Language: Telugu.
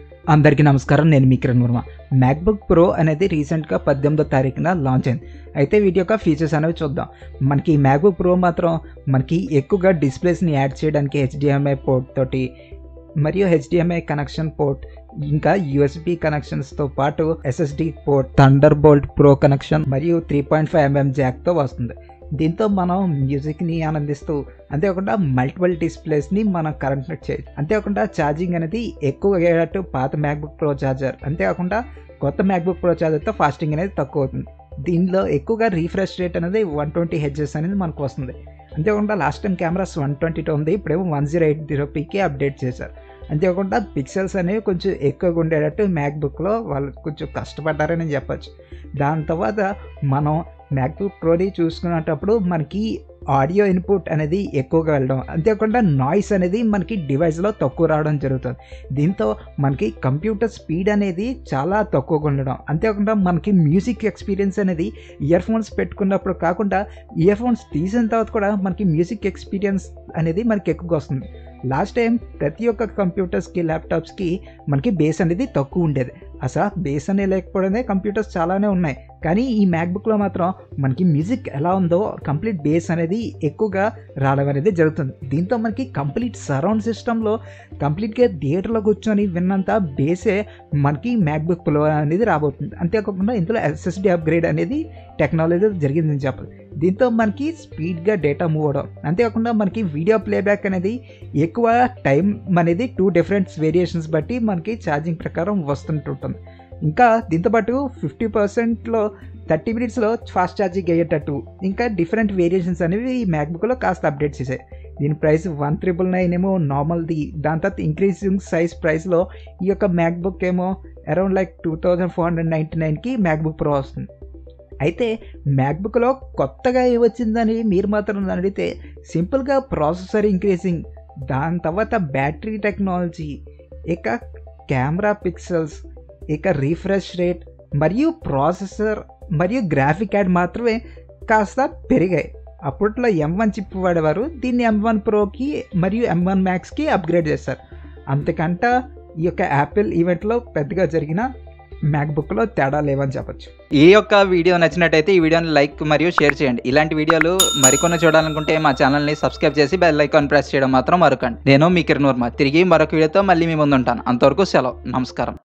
అందరికీ నమస్కారం నేను మీ కిరణ్ వర్మ మ్యాక్బుక్ ప్రో అనేది రీసెంట్గా పద్దెనిమిదో తారీఖున లాంచ్ అయింది అయితే వీటి యొక్క ఫీచర్స్ అనేవి చూద్దాం మనకి ఈ మ్యాక్బుక్ ప్రో మాత్రం మనకి ఎక్కువగా డిస్ప్లేస్ని యాడ్ చేయడానికి హెచ్డిఎంఐ పోర్ట్ తోటి మరియు హెచ్డిఎంఐ కనెక్షన్ పోర్ట్ ఇంకా యూఎస్బి కనెక్షన్స్తో పాటు SSD port Thunderbolt Pro connection మరియు త్రీ పాయింట్ ఫైవ్ ఎంఎం జాక్తో వస్తుంది దీంతో మనం మ్యూజిక్ని ఆనందిస్తూ అంతేకాకుండా మల్టిపుల్ డిస్ప్లేస్ని మనం కరెంట్ చేయొచ్చు అంతేకాకుండా ఛార్జింగ్ అనేది ఎక్కువ అయ్యేటట్టు పాత మ్యాక్బుక్ ప్రో ఛార్జర్ అంతేకాకుండా కొత్త మ్యాక్బుక్ ప్రో ఛార్జర్తో ఫాస్టింగ్ అనేది తక్కువ అవుతుంది దీనిలో ఎక్కువగా రీఫ్రెష్ రేట్ అనేది వన్ ట్వంటీ హెచ్ఎస్ అనేది మనకు వస్తుంది అంతేకాకుండా last time cameras one twenty ఉంది ఇప్పుడేమో వన్ జీరో ఎయిట్ జీరో పీకి అప్డేట్ చేశారు అంతేకాకుండా పిక్సెల్స్ అనేవి కొంచెం ఎక్కువగా ఉండేటట్టు మ్యాక్బుక్లో వాళ్ళు కొంచెం కష్టపడ్డారని చెప్పచ్చు దాని తర్వాత మనం మ్యాక్బుక్ ప్రోని చూసుకునేటప్పుడు మనకి ఆడియో ఇన్పుట్ అనేది ఎక్కువగా వెళ్ళడం అంతేకాకుండా నాయిస్ అనేది మనకి డివైస్లో తక్కువ రావడం జరుగుతుంది దీంతో మనకి కంప్యూటర్ స్పీడ్ అనేది చాలా తక్కువగా ఉండడం అంతేకాకుండా మనకి మ్యూజిక్ ఎక్స్పీరియన్స్ అనేది ఇయర్ ఫోన్స్ పెట్టుకున్నప్పుడు కాకుండా ఇయర్ ఫోన్స్ తీసిన తర్వాత కూడా మనకి మ్యూజిక్ ఎక్స్పీరియన్స్ అనేది మనకి ఎక్కువగా వస్తుంది లాస్ట్ టైం ప్రతి ఒక్క కంప్యూటర్స్కి ల్యాప్టాప్స్కి మనకి బేస్ అనేది తక్కువ ఉండేది అసలు బేస్ అనేది లేకపోవడమే కంప్యూటర్స్ చాలానే ఉన్నాయి కానీ ఈ మ్యాక్బుక్లో మాత్రం మనకి మ్యూజిక్ ఎలా ఉందో కంప్లీట్ బేస్ అనేది ఎక్కువగా రావడం అనేది జరుగుతుంది దీంతో మనకి కంప్లీట్ సరౌండ్ సిస్టంలో కంప్లీట్గా థియేటర్లో కూర్చొని విన్నంత బేసే మనకి మ్యాక్బుక్ ప్రో అనేది రాబోతుంది అంతేకాకుండా ఇందులో ఎస్ఎస్డి అప్గ్రేడ్ అనేది టెక్నాలజీ జరిగిందని చెప్పాలి దీంతో మనకి స్పీడ్గా డేటా మూవ్ అవడం అంతేకాకుండా మనకి వీడియో ప్లేబ్యాక్ అనేది ఎక్కువ టైం అనేది టూ డిఫరెంట్ వేరియేషన్స్ బట్టి మనకి ఛార్జింగ్ ప్రకారం వస్తుంటుంటుంది ఇంకా దీంతోపాటు ఫిఫ్టీ పర్సెంట్లో థర్టీ మినిట్స్లో ఫాస్ట్ ఛార్జింగ్ అయ్యేటట్టు ఇంకా డిఫరెంట్ వేరియేషన్స్ అనేవి ఈ మ్యాక్బుక్లో కాస్త అప్డేట్ చేశాయి దీని ప్రైస్ వన్ త్రిబుల్ నైన్ ఏమో నార్మల్ది దాని తర్వాత ఇంక్రీజింగ్ సైజ్ ప్రైస్లో ఈ యొక్క మ్యాక్బుక్ ఏమో around like two thousand four hundred ninety నైన్కి మ్యాక్బుక్ ప్రో వస్తుంది అయితే మ్యాక్బుక్లో కొత్తగా ఏమొచ్చిందని మీరు మాత్రం అడిగితే సింపుల్గా ప్రాసెసర్ ఇంక్రీజింగ్ దాని తర్వాత బ్యాటరీ టెక్నాలజీ ఇక కెమెరా పిక్సెల్స్ ఇక రీఫ్రెష్ రేట్ మరియు ప్రాసెసర్ మరియు గ్రాఫిక్ యాడ్ మాత్రమే కాస్త పెరిగాయి అప్పట్లో ఎం వన్ చిప్ వాడేవారు దీన్ని ఎం వన్ ప్రోకి మరియు ఎం వన్ మ్యాక్స్కి అప్గ్రేడ్ చేస్తారు అంతకంట ఈ యొక్క యాపిల్ ఈవెంట్లో పెద్దగా జరిగిన మ్యాక్బుక్లో తేడా లేవని చెప్పొచ్చు ఈ యొక్క వీడియో నచ్చినట్టయితే ఈ వీడియోని లైక్ మరియు షేర్ చేయండి ఇలాంటి వీడియోలు మరికొన్ని చూడాలనుకుంటే మా ఛానల్ని సబ్స్క్రైబ్ చేసి బెల్ ఐకాన్ ప్రెస్ చేయడం మాత్రం మరొకండి నేను మీ కిరణ్ వర్మ తిరిగి మరొక వీడియోతో మళ్ళీ మీ ముందు ఉంటాను అంతవరకు సెలవు నమస్కారం